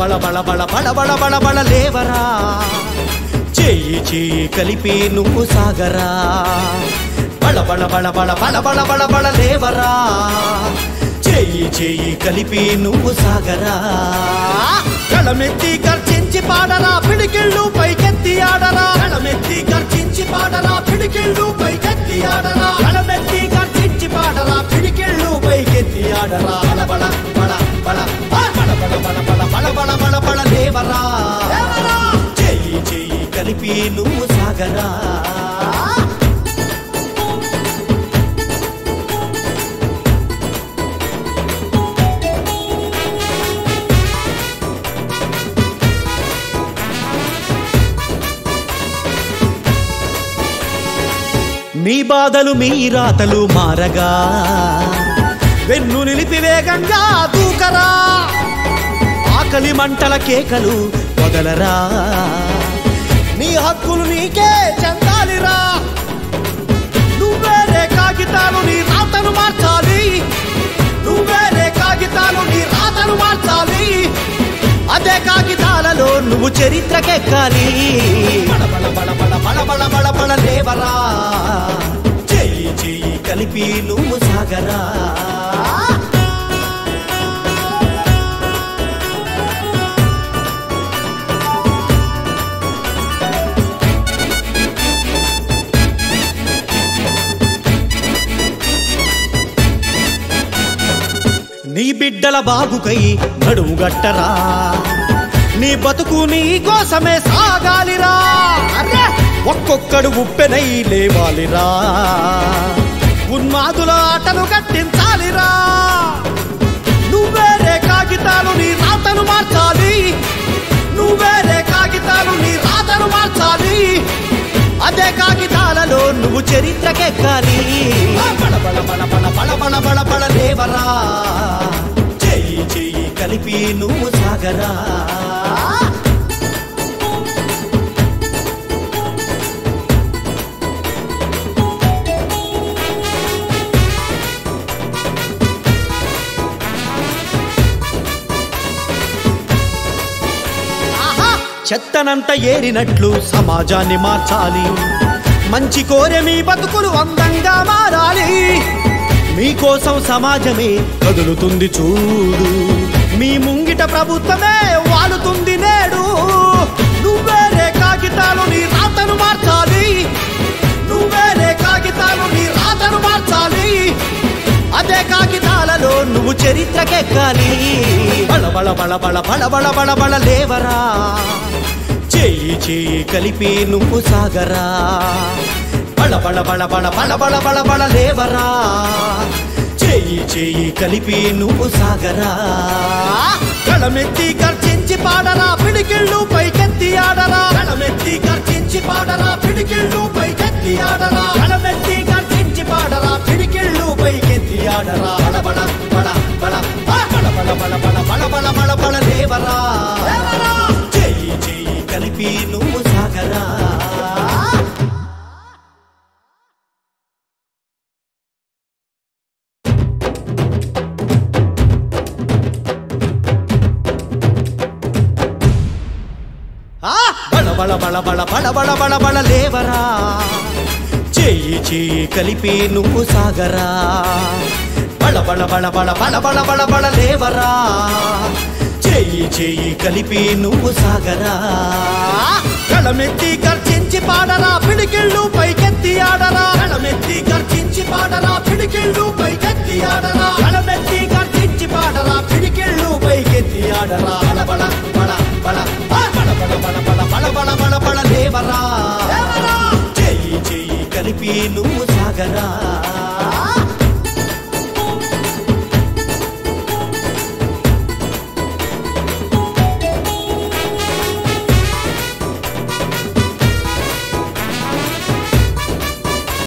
బళ బళ బళ బళ బళ బళ బళ లేవరా చెయ్యి చెయ్యి కలిపి నువ్వు సాగరా బళ బళ బళ బళ బళ బళ బళ బళ లేవరా చెయ్యి చెయ్యి కలిపి నువ్వు సాగరా కళమెత్తి గర్జించి పాడరా పిడికిళ్ళు పైకెత్తి ఆడరా కళమెత్తి గర్జించి పాడరా పిడికిళ్ళు పైకెత్తి ఆడరా కళమెత్తి గర్జించి పాడరా పిడికిళ్ళు పైకెత్తి ఆడరా బళ బళ బళ బళ బళ బళ బళ బళ బళ బళ బళ బళ లేవరా చెయ్యి చెయ్యి కలిపి నువ్వు సాగరా మీ బాధలు మీ రాతలు మారగా వెన్ను నిలిపి వేగంగా దూకరా ఆకలి మంటల కేకలు వదలరా నీ హక్కులు నీకే చెందాలిరా నువ్వేరే కాగితాలు నీ రాతను మార్చాలి నువ్వేరే కాగితాలు నీ రాతను మార్చాలి అదే కాగితాలలో నువ్వు చరిత్రకెక్కాలి బళ బళ బళ బళ బళ బళ బళ బళ లేవరా చెయ్యి చెయ్యి కలిపి నువ్వు సాగరా నీ బిడ్డల బాగుకై నడుము గట్టరా నీ బతుకు నీ కోసమే సాగాలిరా అర్రే! ఒక్కొక్కడు ఉప్పెనై లేవాలిరా ఉన్మాదుల ఆటలు కట్టించాలిరా నువ్వేరే కాగితాలు నీ రాతను మార్చాలి నువ్వేరే కాగితాలు నీ రాతను మార్చాలి అదే కాగితాలలో నువ్వు చరిత్రకెక్కాలి బళ బళ బళ బళ బళ బళ బళ బళ లేవరా చెయ్యి చెయ్యి కలిపి నువ్వు సాగరా ఆహా! చెత్తనంత ఏరినట్లు సమాజాన్ని మార్చాలి మంచి కోరే మీ బతుకులు అందంగా మారాలి మీకోసం సమాజమే కదులుతుంది చూడు మీ ముంగిట ప్రభుత్వమే వాలుతుంది నేడు నువ్వేరే కాగితాలు నీ రాతను మార్చాలి నువ్వేరే కాగితాలు నీ రాతను మార్చాలి అదే కాగితాలలో నువ్వు చరిత్రకెక్కాలి బళ బళ బళ బళ బళ బళ బళ బళ లేవరా చెయ్యి చెయ్యి కలిపి నువ్వు సాగరా బళ బళ బళ బళ బళ బళ బళ బళ లేవరా చెయ్యి చెయ్యి కలిపి నువ్వు సాగరా కళమెత్తి గర్జించి పాడరా పిడికిళ్ళు పైకెత్తి ఆడరా కళమెత్తి గర్జించి పాడరా పిడికిళ్ళు పైకెత్తి ఆడరా కళమెత్తి గర్జించి పాడరా పిడికిళ్ళు పైకెత్తి ఆడరా బళ బళ బళ బళ బళ బళ బళ బళ బళ బళ బళ బళ లేవరా చెయ్యి చెయ్యి కలిపి నువ్వు సాగరా ఆ! బళ బళ బళ బళ బళ బళ బళ బళ లేవరా చెయ్యి చెయ్యి కలిపి నువ్వు సాగరా బళ బళ బళ బళ బళ బళ బళ బళ లేవరా చెయ్యి చెయ్యి కలిపి నువ్వు సాగరా కళమెత్తి గర్జించి పాడరా పిడికిళ్ళు పైకెత్తి ఆడరా కళమెత్తి గర్జించి పాడరా పిడికిళ్ళు పైకెత్తి ఆడరా కళమెత్తి గర్జించి పాడరా పిడికిళ్ళు పైకెత్తి ఆడరా బళ బళ బళ బళ బళ బళ బళ బళ బళ బళ బళ బళ లేవరా చెయ్యి చెయ్యి కలిపి నువ్వు సాగరా